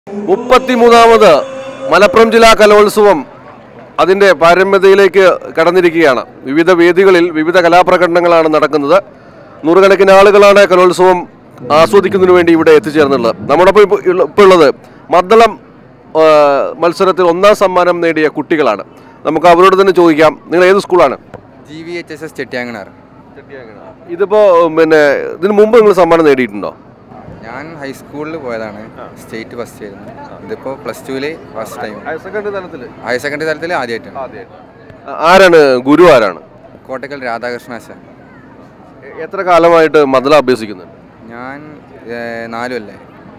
മുപ്പത്തിമൂന്നാമത് മലപ്പുറം ജില്ലാ കലോത്സവം അതിൻ്റെ പാരമ്യതയിലേക്ക് കടന്നിരിക്കുകയാണ് വിവിധ വേദികളിൽ വിവിധ കലാപ്രകടനങ്ങളാണ് നടക്കുന്നത് നൂറുകണക്കിന് ആളുകളാണ് കലോത്സവം ആസ്വദിക്കുന്നതിന് വേണ്ടി ഇവിടെ എത്തിച്ചേർന്നുള്ളത് നമ്മുടെ ഇപ്പോൾ ഇപ്പോൾ ഉള്ളത് മദ്ദളം ആ, മത്സരത്തിൽ ഒന്നാം സമ്മാനം നേടിയ കുട്ടികളാണ് നമുക്ക് അവരോട് തന്നെ ചോദിക്കാം നിങ്ങൾ ഏത് സ്കൂളാണ് G V H S S ചെട്ടിയാങ്ങണാർ ഇതിപ്പോൾ പിന്നെ ഇതിനു മുമ്പ് നിങ്ങൾ സമ്മാനം നേടിയിട്ടുണ്ടോ ഞാൻ ഹൈസ്കൂളിൽ പോയതാണ് സ്റ്റേറ്റ് ഫസ്റ്റ് ആയിരുന്നു ഇതിപ്പോൾ പ്ലസ് ടുവിൽ ഫസ്റ്റ് ടൈം ഹയർ സെക്കൻഡറി തലത്തിൽ ഹയർ സെക്കൻഡറി തലത്തിൽ ആദ്യമായിട്ടാണ് ആരാണ് ഗുരു ആരാണ് കോട്ടക്കൽ രാധാകൃഷ്ണ സാർ എ- എത്ര കാലമായിട്ട് മദ്ദളം അഭ്യസിക്കുന്നുണ്ട് ഞാൻ ഏഹ്, നാലും അല്ലേ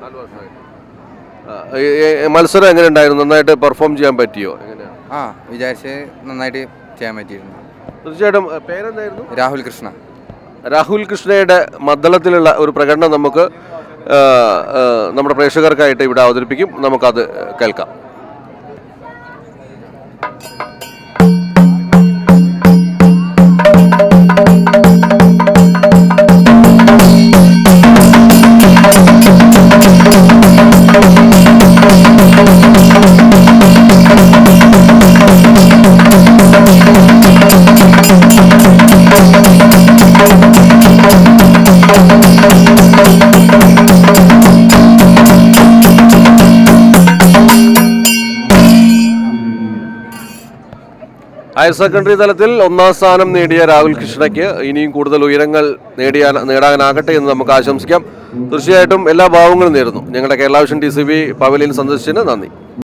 ആ, ഈ- ഈ മത്സരം എങ്ങനെ ഉണ്ടായിരുന്നു നന്നായിട്ട് പെർഫോം ചെയ്യാൻ പറ്റിയോ എങ്ങനെയാണ് ആ വിചാരിച്ച് നന്നായിട്ട് ചെയ്യാൻ പറ്റിയിരുന്നു തീർച്ചയായിട്ടും ഏ, പേരെന്തായിരുന്നു രാഹുൽ കൃഷ്ണ രാഹുൽ കൃഷ്ണയുടെ മദ്ദളത്തിലുള്ള ഒരു പ്രകടനം നമുക്ക് ആ, ആ, നമ്മുടെ പ്രേക്ഷകർക്കായിട്ട് ഇവിടെ അവതരിപ്പിക്കും നമുക്കത് കേൾക്കാം ഹയർ സെക്കൻഡറി തലത്തിൽ ഒന്നാം സ്ഥാനം നേടിയ രാഹുൽ കൃഷ്ണയ്ക്ക് ഇനിയും കൂടുതൽ ഉയരങ്ങൾ നേടിയാൻ നേടാനാകട്ടെ എന്ന് നമുക്ക് ആശംസിക്കാം തീർച്ചയായിട്ടും എല്ലാ ഭാവങ്ങളും നേരുന്നു ഞങ്ങളുടെ Kerala vision T C B pavilion സന്ദർശിച്ചതിന് നന്ദി